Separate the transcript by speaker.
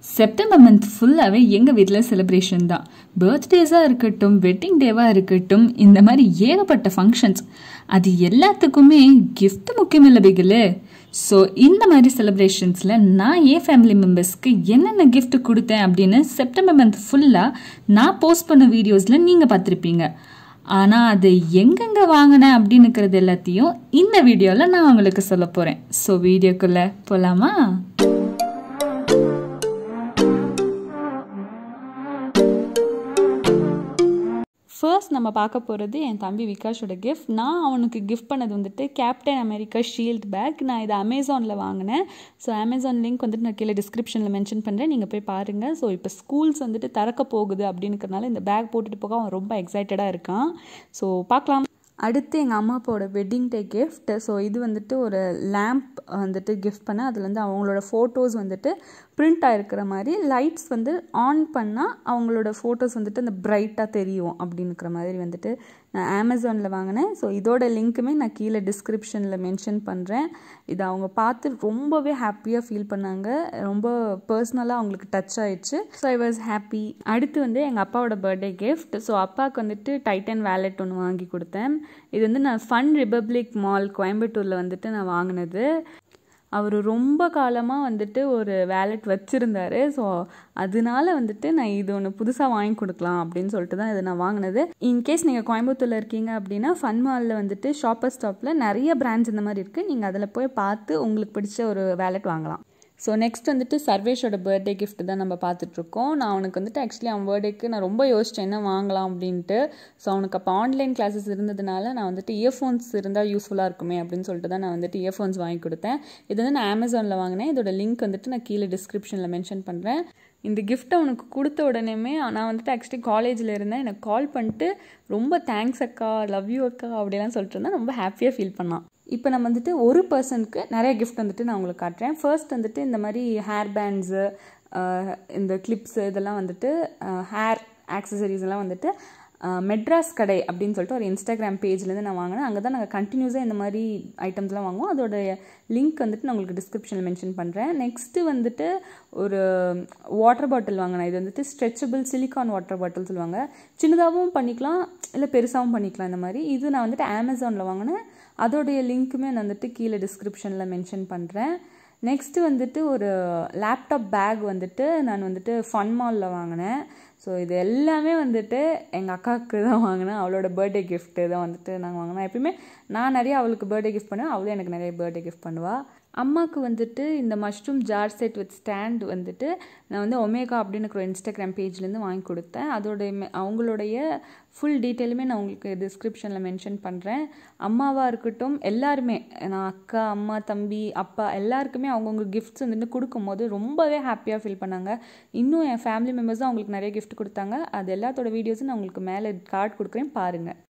Speaker 1: September month ஃபுல்லாகவே எங்கள் வீட்டில் செலிப்ரேஷன் தான் பர்த்டேஸாக இருக்கட்டும் வெட்டிங் டேவாக இருக்கட்டும் இந்த மாதிரி ஏகப்பட்ட ஃபங்க்ஷன்ஸ் அது எல்லாத்துக்குமே gift முக்கியம் இல்லை பிகிலு ஸோ இந்த மாதிரி செலிப்ரேஷன்ஸில் நான் என் ஃபேமிலி மெம்பர்ஸ்க்கு என்னென்ன gift கொடுத்தேன் அப்படின்னு செப்டம்பர் மந்த் ஃபுல்லாக நான் போஸ்ட் பண்ண வீடியோஸில் நீங்கள் பார்த்துருப்பீங்க ஆனால் அது எங்கெங்கே வாங்கினேன் அப்படின்னுக்கிறது எல்லாத்தையும் இந்த வீடியோவில் நான் உங்களுக்கு சொல்ல போகிறேன் ஸோ வீடியோக்குள்ளே போகலாமா ஃபர்ஸ்ட் நம்ம பார்க்க போகிறது என் தம்பி விகாஷோட கிஃப்ட் நான் அவனுக்கு கிஃப்ட் பண்ணது வந்துட்டு கேப்டன் அமெரிக்கா ஷீல்ட் பேக் நான் இதை அமேசானில் வாங்கினேன் ஸோ அமேசான் லிங்க் வந்துட்டு நான் கீழே டிஸ்கிரிப்ஷனில் மென்ஷன் பண்ணுறேன் நீங்கள் போய் பாருங்கள் ஸோ இப்போ ஸ்கூல்ஸ் வந்துட்டு திறக்க போகுது அப்படின்னுக்கிறனால இந்த பேக் போட்டுட்டு போக அவன் ரொம்ப எக்ஸைட்டடாக இருக்கான் ஸோ பார்க்கலாம் அடுத்து எங்கள் அம்மா அப்பாவோட வெட்டிங் டே கிஃப்ட் ஸோ இது வந்துட்டு ஒரு லேம்ப் வந்துட்டு கிஃப்ட் பண்ணேன் அதில் வந்து அவங்களோட ஃபோட்டோஸ் வந்துட்டு பிரிண்ட் ஆகிருக்கிற மாதிரி லைட்ஸ் வந்து ஆன் பண்ணால் அவங்களோட ஃபோட்டோஸ் வந்துட்டு அந்த பிரைட்டாக தெரியும் அப்படின்னுக்கிற மாதிரி வந்துட்டு நான் அமேசானில் வாங்கினேன் ஸோ இதோட லிங்க்குமே நான் கீழே டிஸ்கிரிப்ஷனில் மென்ஷன் பண்ணுறேன் இதை அவங்க பார்த்து ரொம்பவே ஹாப்பியாக ஃபீல் பண்ணாங்க ரொம்ப பர்சனலாக அவங்களுக்கு டச் ஆயிடுச்சு ஸோ ஐ வாஸ் ஹாப்பி அடுத்து வந்து எங்கள் அப்பாவோட பர்த்டே கிஃப்ட் ஸோ அப்பாவுக்கு வந்துட்டு டைட்டன் வேலெட் ஒன்று வாங்கி கொடுத்தேன் இது வந்து நான் ஃபன் ரிபப்ளிக் மால் கோயம்புத்தூரில் வந்துட்டு நான் வாங்கினது அவர் ரொம்ப காலமாக வந்துட்டு ஒரு வேலெட் வச்சுருந்தாரு ஸோ அதனால வந்துட்டு நான் இது ஒன்று புதுசாக வாங்கி கொடுக்கலாம் அப்படின்னு சொல்லிட்டு தான் இதை நான் வாங்கினது இன்கேஸ் நீங்கள் கோயம்புத்தூரில் இருக்கீங்க அப்படின்னா ஃபன் மாலில் வந்துட்டு ஷாப்பர் ஸ்டாப்பில் நிறைய பிராண்ட்ஸ் இந்த மாதிரி இருக்குது நீங்கள் அதில் போய் பார்த்து உங்களுக்கு பிடிச்ச ஒரு வேலெட் வாங்கலாம் ஸோ நெக்ஸ்ட் வந்துட்டு சர்வேஷோட பர்த்டே கிஃப்ட் தான் நம்ம பார்த்துட்ருக்கோம் நான் அவனுக்கு வந்துட்டு ஆக்சுவலி அவன் பர்த்டேக்கு நான் ரொம்ப யோசித்தேன் என்ன வாங்கலாம் அப்படின்ட்டு ஸோ அவனுக்கு அப்போ ஆன்லைன் கிளாஸஸ் இருந்ததுனால நான் வந்துட்டு இயர்ஃபோன்ஸ் இருந்தால் யூஸ்ஃபுல்லாக இருக்குமே அப்படின்னு சொல்லிட்டு தான் நான் வந்துட்டு இயர்ஃபோன்ஸ் வாங்கி கொடுத்தேன் இது வந்து நான் அமேசானில் வாங்கினேன் இதோட லிங்க் வந்துட்டு நான் கீழே டிஸ்கிரிப்ஷனில் மென்ஷன் பண்ணுறேன் இந்த கிஃப்ட்டை அவனுக்கு கொடுத்த உடனேமே நான் வந்துட்டு ஆக்சுவலி காலேஜில் இருந்தேன் எனக்கு கால் பண்ணிட்டு ரொம்ப தேங்க்ஸ் அக்கா லவ் யூ அக்கா அப்படிலாம் சொல்லிட்டு இருந்தேன் ரொம்ப ஹாப்பியாக ஃபீல் பண்ணான் இப்போ நம்ம வந்துட்டு ஒரு பர்சனுக்கு நிறைய கிஃப்ட் வந்துட்டு நான் உங்களுக்கு காட்டுறேன் ஃபர்ஸ்ட் வந்துட்டு இந்த மாதிரி ஹேர் பேண்ட்ஸு இந்த கிளிப்ஸு இதெல்லாம் வந்துட்டு ஹேர் ஆக்சசரிஸ் எல்லாம் வந்துட்டு மெட்ராஸ் கடை அப்படின்னு சொல்லிட்டு ஒரு இன்ஸ்டாகிராம் பேஜ்லேருந்து நான் வாங்கினேன் அங்கே தான் நாங்கள் கண்டினியூஸாக இந்த மாதிரி ஐட்டம்ஸ்லாம் வாங்குவோம் அதோட லிங்க் வந்துட்டு நான் உங்களுக்கு டிஸ்கிரிப்ஷனில் மென்ஷன் பண்ணுறேன் நெக்ஸ்ட்டு வந்துட்டு ஒரு வாட்டர் பாட்டில் வாங்கினேன் இது வந்துட்டு ஸ்ட்ரெச்சபிள் சிலிக்கான் வாட்டர் பாட்டில் சொல்லுவாங்க சின்னதாகவும் பண்ணிக்கலாம் இல்லை பெருசாகவும் பண்ணிக்கலாம் இந்த மாதிரி இது நான் வந்துட்டு அமேசானில் வாங்கினேன் அதோடைய லிங்க்குமே நான் வந்துட்டு கீழே டிஸ்கிரிப்ஷனில் மென்ஷன் பண்ணுறேன் நெக்ஸ்ட்டு வந்துட்டு ஒரு லேப்டாப் பேக் வந்துட்டு நான் வந்துட்டு ஃபன் மாலில் வாங்கினேன் ஸோ இது எல்லாமே வந்துட்டு எங்கள் அக்காவுக்கு தான் வாங்கினேன் அவளோட பர்த்டே கிஃப்ட்டு தான் வந்துட்டு நாங்கள் வாங்கினோம் எப்பயுமே நான் நிறைய அவளுக்கு பர்த்டே கிஃப்ட் பண்ணுவேன் அவளும் எனக்கு நிறைய பர்த்டே கிஃப்ட் பண்ணுவாள் அம்மாவுக்கு வந்துட்டு இந்த mushroom jar set with stand வந்துட்டு நான் வந்து ஒமேகா அப்படின்னு ஒரு இன்ஸ்டாகிராம் பேஜ்லேருந்து வாங்கி கொடுத்தேன் அதோடைய அவங்களுடைய ஃபுல் டீட்டெயிலுமே நான் உங்களுக்கு டிஸ்கிரிப்ஷனில் மென்ஷன் பண்ணுறேன் அம்மாவாக இருக்கட்டும் எல்லாருமே நான் அக்கா அம்மா தம்பி அப்பா எல்லாருக்குமே அவங்கவுங்க கிஃப்ட்ஸ் வந்துட்டு கொடுக்கும்போது ரொம்பவே ஹாப்பியாக ஃபீல் பண்ணாங்க இன்னும் என் ஃபேமிலி மெம்பர்ஸும் அவங்களுக்கு நிறைய கிஃப்ட் கொடுத்தாங்க அது எல்லாத்தோட வீடியோஸும் நான் உங்களுக்கு மேலே கார்டு கொடுக்குறேன் பாருங்கள்